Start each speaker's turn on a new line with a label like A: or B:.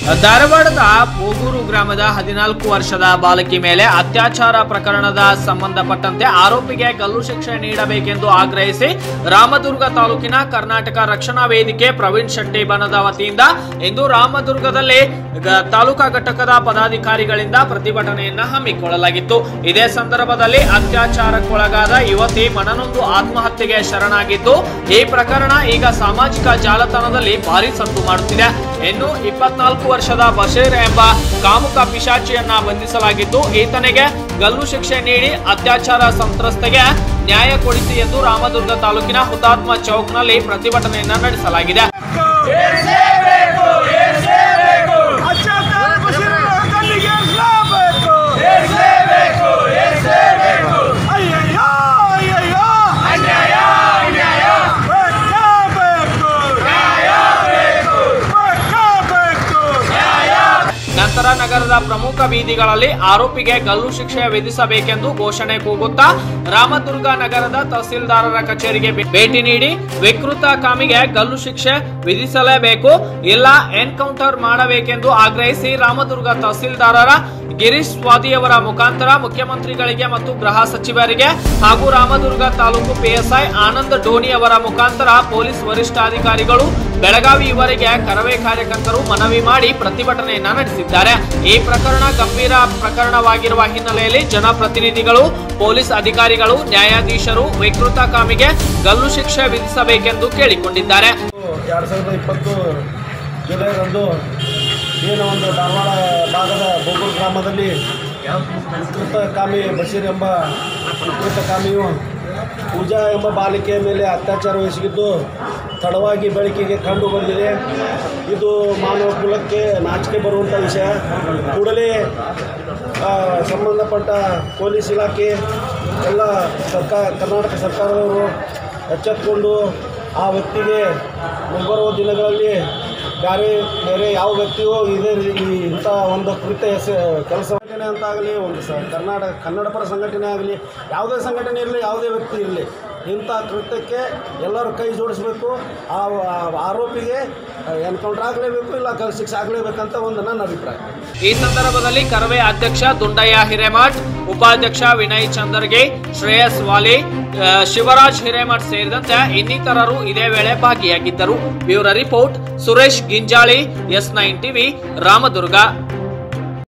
A: ಧಾರವಾಡದ ಪೋಗೂರು ಗ್ರಾಮದ ಹದಿನಾಲ್ಕು ವರ್ಷದ ಬಾಲಕಿ ಮೇಲೆ ಅತ್ಯಾಚಾರ ಪ್ರಕರಣದ ಸಂಬಂಧಪಟ್ಟಂತೆ ಆರೋಪಿಗೆ ಗಲ್ಲು ಶಿಕ್ಷೆ ನೀಡಬೇಕೆಂದು ಆಗ್ರಹಿಸಿ ರಾಮದುರ್ಗ ತಾಲೂಕಿನ ಕರ್ನಾಟಕ ರಕ್ಷಣಾ ವೇದಿಕೆ ಪ್ರವೀಣ್ ಶೆಟ್ಟಿ ಬಣದ ವತಿಯಿಂದ ಇಂದು ರಾಮದುರ್ಗದಲ್ಲಿ ಗ- ತಾಲೂಕಾ ಘಟಕದ ಪದಾಧಿಕಾರಿಗಳಿಂದ ಪ್ರತಿಭಟನೆಯನ್ನ ಹಮ್ಮಿಕೊಳ್ಳಲಾಗಿತ್ತು ಇದೇ ಸಂದರ್ಭದಲ್ಲಿ ಅತ್ಯಾಚಾರಕ್ಕೊಳಗಾದ ಯುವತಿ ಮನನೊಂದು ಆತ್ಮಹತ್ಯೆಗೆ ಶರಣಾಗಿದ್ದು ಈ ಪ್ರಕರಣ ಈಗ ಸಾಮಾಜಿಕ ಜಾಲತಾಣದಲ್ಲಿ ಭಾರಿ ಸದ್ದು ಮಾಡುತ್ತಿದೆ ಇನ್ನು ಇಪ್ಪತ್ನಾಲ್ಕು ವರ್ಷದ ಬಶೀರ್ ಎಂಬ ಕಾಮುಕ ಪಿಶಾಚಿಯನ್ನ ಬಂಧಿಸಲಾಗಿದ್ದು ಈತನಿಗೆ ಗಲ್ಲು ಶಿಕ್ಷೆ ನೀಡಿ ಅತ್ಯಾಚಾರ ಸಂತ್ರಸ್ತೆಗೆ ನ್ಯಾಯ ಕೊಡಿಸಿ ಎಂದು ರಾಮದುರ್ಗ ತಾಲೂಕಿನ ಹುತಾತ್ಮ ಚೌಕ್ನಲ್ಲಿ ಪ್ರತಿಭಟನೆಯನ್ನ ನಡೆಸಲಾಗಿದೆ
B: ಅತ್ಯಾಚಾರ ಬಸೀರನ ಕಣ್ಣಿಗೆ ಏರಿಸಲೇಬೇಕು. ಅಯ್ಯಯ್ಯೋ, ಅಯ್ಯಯ್ಯೋ. ಬೇಕಾಬೇಕು. ಬೇಕಾಬೇಕು.
A: ನಂತರ ನಗರದ ಪ್ರಮುಖ ಬೀದಿಗಳಲ್ಲಿ ಆರೋಪಿಗೆ ಗಲ್ಲು ಶಿಕ್ಷೆ ವಿಧಿಸಬೇಕೆಂದು ಘೋಷಣೆ ಕೂಗುತ್ತಾ ರಾಮದುರ್ಗ ನಗರದ ತಹಸೀಲ್ದಾರರ ಕಚೇರಿಗೆ ಭೇ- ಭೇಟಿ ನೀಡಿ ವಿಕೃತ ಕಾಮಿಗೆ ಗಲ್ಲು ಶಿಕ್ಷೆ ವಿಧಿಸಲೇಬೇಕು ಇಲ್ಲ ಎನ್ಕೌಂಟರ್ ಮಾಡಬೇಕೆಂದು ಆಗ್ರಹಿಸಿ ರಾಮದುರ್ಗ ತಹಸೀಲ್ದಾರರ ಗಿರೀಶ್ ಸ್ವಾದಿಯವರ ಮುಖಾಂತರ ಮುಖ್ಯಮಂತ್ರಿಗಳಿಗೆ ಮತ್ತು ಗೃಹ ಸಚಿವರಿಗೆ ಹಾಗೂ ರಾಮದುರ್ಗ ತಾಲೂಕು ಪಿಎಸ್ಐ ಆನಂದ್ ಡೋನಿ ಅವರ ಮುಖಾಂತರ ಪೊಲೀಸ್ ವರಿಷ್ಠಾಧಿಕಾರಿಗಳು ಬೆಳಗಾವಿ ಇವರಿಗೆ ಕರವೇ ಕಾರ್ಯಕರ್ತರು ಮನವಿ ಮಾಡಿ ಪ್ರತಿಭಟನೆಯನ್ನ ನಡೆಸಿದ್ದಾರೆ ಈ ಪ್ರಕರಣ ಗಂಭೀರ ಪ್ರಕರಣವಾಗಿರುವ ಹಿನ್ನೆಲೆಯಲ್ಲಿ ಜನಪ್ರತಿನಿಧಿಗಳು ಪೊಲೀಸ್ ಅಧಿಕಾರಿಗಳು ನ್ಯಾಯಾಧೀಶರು ವಿಕೃತ ಕಾಮಿಗೆ ಗಲ್ಲು ಶಿಕ್ಷೆ ವಿಧಿಸಬೇಕೆಂದು ಕೇಳಿಕೊಂಡಿದ್ದಾರೆ
C: ಎರಡು ಸಾವಿರದ ಇಪ್ಪತ್ತು ಜುಲೈರಂದು ಏನು ಒಂದು ಧಾರವಾಡ ಭಾಗದ ಬೋಗೂರು ಗ್ರಾಮದಲ್ಲಿ ವಿಕೃತ ಕಾಮಿ ಬಶೀರ್ ಎಂಬ ವಿಕೃತ ಕಾಮಿಯು ಪೂಜಾ ಎಂಬ ಬಾಲಿಕೆಯ ಮೇಲೆ ಅತ್ಯಾಚಾರ ಎಸಗಿದ್ದು ತಡವಾಗಿ ಬೆಳಕಿಗೆ ಕಂಡು ಬಂದಿದೆ ಇದು ಮಾನವ ಕುಲಕ್ಕೆ ನಾಚಿಕೆ ಬರುವಂಥ ವಿಷಯ ಕೂಡಲೇ ಆ, ಸಂಬಂಧಪಟ್ಟ ಪೊಲೀಸ್ ಇಲಾಖೆ ಎಲ್ಲ ಸರ್ಕಾರ ಕರ್ನಾಟಕ ಸರ್ಕಾರದವರು ಎಚ್ಚೆತ್ತುಕೊಂಡು ಆ ವ್ಯಕ್ತಿಗೆ ಮುಂಬರುವ ದಿನಗಳಲ್ಲಿ ಬೇರೆ ಬೇರೆ ಯಾವ ವ್ಯಕ್ತಿಯೂ ಇದೇ ರೀ- ಈ ಇಂಥ ಒಂದು ಕೃತ್ಯ ಎಸ ಕೆಲಸ ಸಂಘಟನೆ ಅಂತ ಆಗಲಿ ಒಂದು ಸ ಕರ್ನಾಟಕ ಕನ್ನಡ ಪರ ಸಂಘಟನೆ ಆಗಲಿ ಯಾವುದೇ ಸಂಘಟನೆ ಇರಲಿ ಯಾವುದೇ ವ್ಯಕ್ತಿ ಇರಲಿ ಇಂಥ ಕೃತ್ಯಕ್ಕೆ ಎಲ್ಲರೂ ಕೈ ಜೋಡಿಸ್ಬೇಕು ಆ ಆ ಆರೋಪಿಗೆ ಎನ್ಕೌಂಟರ್ ಆಗಲೇಬೇಕು ಇಲ್ಲ ಕಲ್ ಶಿಕ್ಷೆ ಆಗಲೇಬೇಕಂತ ಒಂದು ನನ್ನ ಅಭಿಪ್ರಾಯ
A: ಈ ಸಂದರ್ಭದಲ್ಲಿ ಕರವೇ ಅಧ್ಯಕ್ಷ ದುಂಡಯ್ಯ ಹಿರೇಮಠ್ ಉಪಾಧ್ಯಕ್ಷ ವಿನಯ್ ಚಂದರ್ಗೆ ಶ್ರೇಯಸ್ ವಾಲಿ ಆ, ಶಿವರಾಜ್ ಹಿರೇಮಠ್ ಸೇರಿದಂತೆ ಇನ್ನಿತರರು ಇದೇ ವೇಳೆ ಭಾಗಿಯಾಗಿದ್ದರು bureau report Suresh Ginjali S nine TV Ramdurg